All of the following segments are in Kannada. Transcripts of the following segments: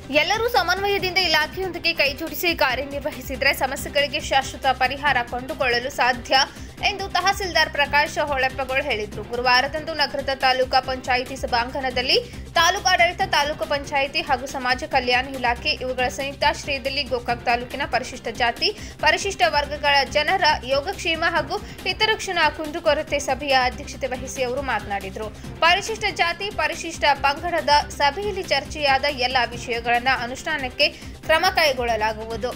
ಎಲ್ಲರೂ ಸಮನ್ವಯದಿಂದ ಇಲಾಖೆಯೊಂದಿಗೆ ಕೈಜೋಡಿಸಿ ಕಾರ್ಯನಿರ್ವಹಿಸಿದರೆ ಸಮಸ್ಯೆಗಳಿಗೆ ಶಾಶ್ವತ ಪರಿಹಾರ ಕಂಡುಕೊಳ್ಳಲು ಸಾಧ್ಯ ಎಂದು ತಹಸೀಲ್ದಾರ್ ಪ್ರಕಾಶ್ ಹೊಳೆಪ್ಪಗೋಳ್ ಹೇಳಿದರು ಗುರುವಾರದಂದು ನಗರದ ತಾಲೂಕಾ ಪಂಚಾಯಿತಿ ಸಭಾಂಗಣದಲ್ಲಿ ತಾಲೂಕಾಡಳಿತ ತಾಲೂಕು ಪಂಚಾಯಿತಿ ಹಾಗೂ ಸಮಾಜ ಕಲ್ಯಾಣ ಇಲಾಖೆ ಇವುಗಳ ಸಂಯುಕ್ತಾಶ್ರಯದಲ್ಲಿ ಗೋಕಾಕ್ ತಾಲೂಕಿನ ಪರಿಶಿಷ್ಟ ಜಾತಿ ಪರಿಶಿಷ್ಟ ವರ್ಗಗಳ ಜನರ ಯೋಗಕ್ಷೇಮ ಹಾಗೂ ಹಿತರಕ್ಷಣಾ ಕುಂದುಕೊರತೆ ಸಭೆಯ ಅಧ್ಯಕ್ಷತೆ ವಹಿಸಿ ಅವರು ಮಾತನಾಡಿದರು ಪರಿಶಿಷ್ಟ ಜಾತಿ ಪರಿಶಿಷ್ಟ ಪಂಗಡದ ಸಭೆಯಲ್ಲಿ ಚರ್ಚೆಯಾದ ಎಲ್ಲ ವಿಷಯಗಳನ್ನು ಅನುಷ್ಠಾನಕ್ಕೆ ಕ್ರಮ ಕೈಗೊಳ್ಳಲಾಗುವುದು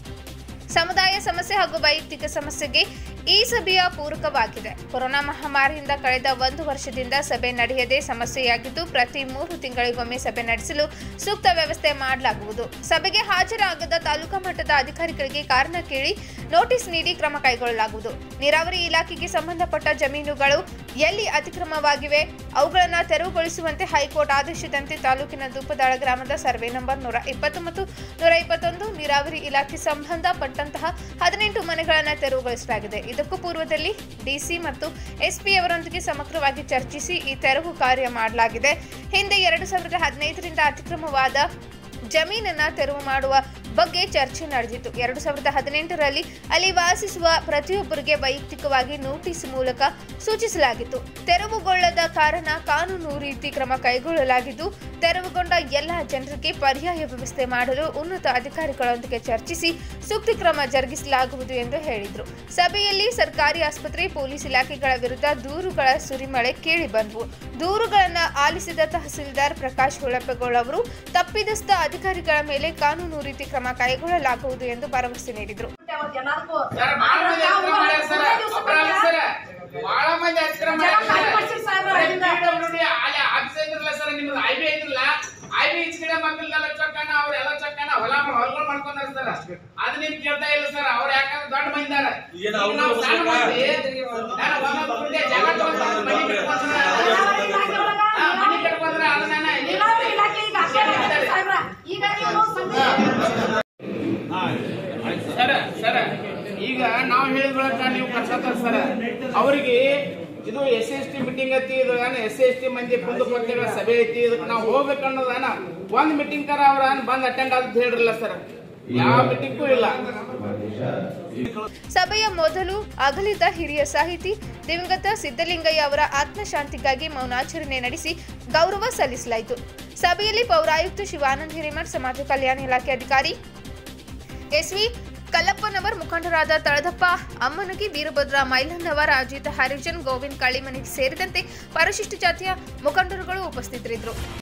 ಸಮುದಾಯ ಸಮಸ್ಯೆ ಹಾಗೂ ವೈಯಕ್ತಿಕ ಸಮಸ್ಯೆಗೆ ಈ ಸಭೆಯ ಪೂರಕವಾಗಿದೆ ಕೊರೋನಾ ಮಹಾಮಾರಿಯಿಂದ ಕಳೆದ ಒಂದು ವರ್ಷದಿಂದ ಸಭೆ ನಡೆಯದೆ ಸಮಸ್ಯೆಯಾಗಿದ್ದು ಪ್ರತಿ ಮೂರು ತಿಂಗಳಿಗೊಮ್ಮೆ ಸಭೆ ನಡೆಸಲು ಸೂಕ್ತ ವ್ಯವಸ್ಥೆ ಮಾಡಲಾಗುವುದು ಸಭೆಗೆ ಹಾಜರಾಗದ ತಾಲೂಕಾ ಮಟ್ಟದ ಅಧಿಕಾರಿಗಳಿಗೆ ಕಾರಣ ಕೇಳಿ ನೋಟಿಸ್ ನೀಡಿ ಕ್ರಮ ಕೈಗೊಳ್ಳಲಾಗುವುದು ನೀರಾವರಿ ಇಲಾಖೆಗೆ ಸಂಬಂಧಪಟ್ಟ ಜಮೀನುಗಳು ಎಲ್ಲಿ ಅತಿಕ್ರಮವಾಗಿವೆ ಅವುಗಳನ್ನು ತೆರವುಗೊಳಿಸುವಂತೆ ಹೈಕೋರ್ಟ್ ಆದೇಶದಂತೆ ತಾಲೂಕಿನ ಧೂಪದಾಳ ಗ್ರಾಮದ ಸರ್ವೆ ನಂಬರ್ ನೂರ ಇಪ್ಪತ್ತು ಮತ್ತು ನೂರ ಇಪ್ಪತ್ತೊಂದು ನೀರಾವರಿ ಇಲಾಖೆ ಸಂಬಂಧಪಟ್ಟಂತಹ ಹದಿನೆಂಟು ಮನೆಗಳನ್ನು ತೆರವುಗೊಳಿಸಲಾಗಿದೆ ಇದಕ್ಕೂ ಪೂರ್ವದಲ್ಲಿ ಡಿಸಿ ಮತ್ತು ಎಸ್ಪಿ ಅವರೊಂದಿಗೆ ಸಮಗ್ರವಾಗಿ ಚರ್ಚಿಸಿ ಈ ತೆರವು ಕಾರ್ಯ ಮಾಡಲಾಗಿದೆ ಹಿಂದೆ ಎರಡು ಸಾವಿರದ ಹದಿನೈದರಿಂದ ಅತಿಕ್ರಮವಾದ ಜಮೀನನ್ನ ತೆರವು ಮಾಡುವ ಬಗ್ಗೆ ಚರ್ಚೆ ನಡೆದಿತ್ತು ಎರಡು ಸಾವಿರದ ಹದಿನೆಂಟರಲ್ಲಿ ಅಲ್ಲಿ ವಾಸಿಸುವ ಪ್ರತಿಯೊಬ್ಬರಿಗೆ ವೈಯಕ್ತಿಕವಾಗಿ ನೋಟಿಸ್ ಮೂಲಕ ಸೂಚಿಸಲಾಗಿತ್ತು ತೆರವುಗೊಳ್ಳದ ಕಾರಣ ಕಾನೂನು ರೀತಿ ಕ್ರಮ ಕೈಗೊಳ್ಳಲಾಗಿದ್ದು ತೆರವುಗೊಂಡ ಎಲ್ಲ ಜನರಿಗೆ ಪರ್ಯಾಯ ವ್ಯವಸ್ಥೆ ಮಾಡಲು ಉನ್ನತ ಅಧಿಕಾರಿಗಳೊಂದಿಗೆ ಚರ್ಚಿಸಿ ಸೂಕ್ತ ಕ್ರಮ ಜರುಗಿಸಲಾಗುವುದು ಎಂದು ಹೇಳಿದರು ಸಭೆಯಲ್ಲಿ ಸರ್ಕಾರಿ ಆಸ್ಪತ್ರೆ ಪೊಲೀಸ್ ಇಲಾಖೆಗಳ ವಿರುದ್ಧ ದೂರುಗಳ ಸುರಿಮಳೆ ಕೇಳಿ ಬಂದವು ದೂರುಗಳನ್ನು ಆಲಿಸಿದ ತಹಸೀಲ್ದಾರ್ ಪ್ರಕಾಶ್ ಹೊಳಪಗೋಳ್ ಅವರು ತಪ್ಪಿದಸ್ಥ ಅಧಿಕಾರಿಗಳ ಮೇಲೆ ಕಾನೂನು ರೀತಿ ಕ್ರಮ ಕೈಗೊಳ್ಳಲಾಗುವುದು ಎಂದು ಭರವಸೆ ನೀಡಿದರು ಸರ್ ಬಾಳ ಮಂದಿ ಅಕ್ರಮ ಮಾಡ್ಯಾರ ಸರ್ ಅಪರಾಧ ಸರ್ ಬಾಳ ಮಂದಿ ಅಕ್ರಮ ಮಾಡ್ಯಾರ ಸರ್ PWD ಅಲ್ಲಿ ಆಫೀಸ್ ಐತ್ರಲ್ಲ ಸರ್ ನಿಮ್ದು ಐ ಬಿ ಐತ್ರಲ್ಲ ಐ ಬಿ ಈಚೆ ಕಡೆ ಮಕ್ಕಳಿಗೆಲ್ಲ ಚೊಕ್ಕನ ಅವ್ರೆಲ್ಲ ಚೊಕ್ಕನ ಹೊಲ ಹೊಲಗಳು ಮಾಡ್ಕೊಂಡಾರ ಸರ್ ಅದ್ ನೀವ್ ಕೇಳ್ತಾ ಇಲ್ಲ ಸರ್ ಅವ್ರ ಯಾಕಂದ್ರೆ ದೊಡ್ಡ ಮಂದಿದಾರ ಈಗ ನಾವು ನಾವು ಸಣ್ಣ ಮಂದಿ ನಾನು ಒಂದೊಂದು ಗುಂಡೆ ಜಾಗ ತಗೊಂಡು ಮನೆ ಕಟ್ಕೊಂಡ್ರೆ ಹಾ, ಮನೆ ಕಟ್ಕೊಂಡ್ರೆ ಅದನ್ನ ಸರ ಸರ ಈಗ ನಾವು ಹೇಳಿದ ಬಳಿಕ ನೀವು ಕರ್ಸತ್ತಾರ ಸರ ಅವರಿಗೆ ಇದು ಎಸ್ ಎಸ್ ಟಿ ಮೀಟಿಂಗ್ ಐತಿ ಇದು ಎಸ್ ಎಸ್ ಟಿ ಮಂದಿ ಕುಂದು ಕೊಟ್ಟಿರೋ ಸಭೆ ಐತಿ ಇದಕ್ಕೆ ನಾವು ಹೋಗ್ಬೇಕು ಅನ್ನೋದನ ಒಂದ್ ಮೀಟಿಂಗ್ ತರ ಅವ್ರ ಬಂದ್ ಅಟೆಂಡ್ ಆದ್ ಹೇಳ್ರಲ್ಲ ಸರ್ ಯಾವ ಮೀಟಿಂಗೂ ಇಲ್ಲ ಸಭೆಯ ಮೊದಲು ಅಗಲಿದ ಹಿರಿಯ ಸಾಹಿತಿ ದಿವಂಗತ ಸಿದ್ದಲಿಂಗಯ್ಯ ಅವರ ಆತ್ಮಶಾಂತಿಗಾಗಿ ಮೌನಾಚರಣೆ ನಡೆಸಿ ಗೌರವ ಸಲ್ಲಿಸಲಾಯಿತು ಸಭೆಯಲ್ಲಿ ಪೌರಾಯುಕ್ತ ಶಿವಾನಂದ್ ಹಿರೇಮಠ್ ಸಮಾಜ ಕಲ್ಯಾಣ ಇಲಾಖೆ ಅಧಿಕಾರಿ ಎಸ್ವಿ ಕಲ್ಲಪ್ಪನವರ್ ಮುಖಂಡರಾದ ತಳದಪ್ಪ ಅಮ್ಮನಗಿ ವೀರಭದ್ರ ಮೈಲನ್ನವರ್ ಅಜಿತ್ ಹರಿಜನ್ ಗೋವಿಂದ್ ಕಳಿಮನಿ ಸೇರಿದಂತೆ ಪರಿಶಿಷ್ಟ ಜಾತಿಯ ಮುಖಂಡರುಗಳು ಉಪಸ್ಥಿತರಿದ್ದರು